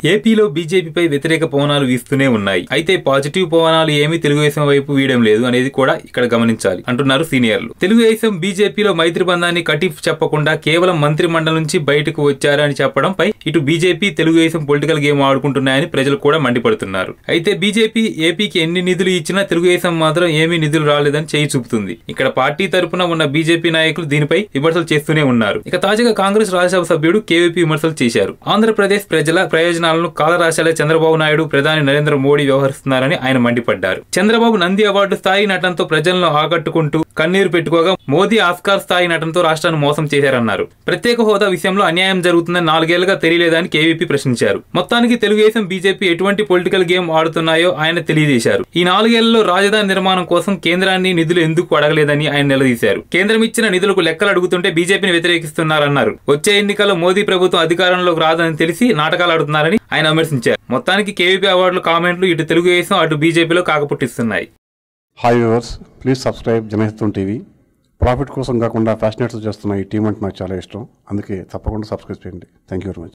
ఏపీలో బీజేపీపై వ్యతిరేక పవనాలు వీస్తూనే ఉన్నాయి అయితే పాజిటివ్ పవనాలు ఏమీ తెలుగుదేశం వైపు వీయడం లేదు అనేది కూడా ఇక్కడ గమనించాలి అంటున్నారు సీనియర్లు తెలుగుదేశం బీజేపీలో మైత్రి బంధాన్ని కటిఫ్ చెప్పకుండా కేవలం మంత్రి మండలి నుంచి బయటకు వచ్చారని చెప్పడంపై ఇటు బీజేపీ తెలుగుదేశం పొలిటికల్ గేమ్ ఆడుకుంటున్నాయని ప్రజలు కూడా మండిపడుతున్నారు అయితే బీజేపీ ఏపీకి ఎన్ని నిధులు ఇచ్చినా తెలుగుదేశం మాత్రం ఏమీ నిధులు రాలేదని చేయి చూపుతుంది ఇక్కడ పార్టీ తరపున ఉన్న బీజేపీ నాయకులు దీనిపై విమర్శలు చేస్తూనే ఉన్నారు ఇక తాజాగా కాంగ్రెస్ రాజ్యసభ సభ్యుడు కేవీపీ విమర్శలు చేశారు ఆంధ్రప్రదేశ్ ప్రజల ప్రయోజనాలను కాలరాశాలే చంద్రబాబు నాయుడు ప్రధాని నరేంద్ర మోడీ వ్యవహరిస్తున్నారని ఆయన మండిపడ్డారు చంద్రబాబు నంది అవార్డు స్థాయి నటనతో ప్రజలను ఆకట్టుకుంటూ కన్నీరు పెట్టుకోగా మోదీ ఆస్కార్ స్థాయి నటనతో రాష్ట్రాన్ని మోసం చేశారన్నారు ప్రత్యేక హోదా విషయంలో అన్యాయం జరుగుతుందని నాలుగేళ్లుగా తెలియలేదని కేవీపీ ప్రశ్నించారు మొత్తానికి తెలుగుదేశం బీజేపీ ఎటువంటి పొలిటికల్ గేమ్ ఆడుతున్నాయో ఆయన తెలియజేశారు ఈ నాలుగేళ్లలో రాజధాని నిర్మాణం కోసం కేంద్రాన్ని నిధులు ఎందుకు అడగలేదని ఆయన నిలదీశారు కేంద్రం ఇచ్చిన నిధులకు లెక్కలు అడుగుతుంటే బీజేపీని వ్యతిరేకిస్తున్నారన్నారు వచ్చే ఎన్నికల్లో మోదీ ప్రభుత్వం అధికారంలోకి రాదని తెలిసి నాటకాలు ఆడుతున్నారని ఆయన విమర్శించారు మొత్తానికి కేవీపీ అవార్డుల కామెంట్లు ఇటు తెలుగుదేశం అటు బీజేపీలో కాకపుట్టిస్తున్నాయి hi viewers please subscribe Janahitam TV profit కోసం కాకుండా ఫ్యాషనేట్స్ చేస్తున్న ఈ టీం అంటే నాకు చాలా ఇష్టం అందుకే తప్పకుండా సబ్స్క్రైబ్ చేయండి థ్యాంక్ యూ వెరీ మచ్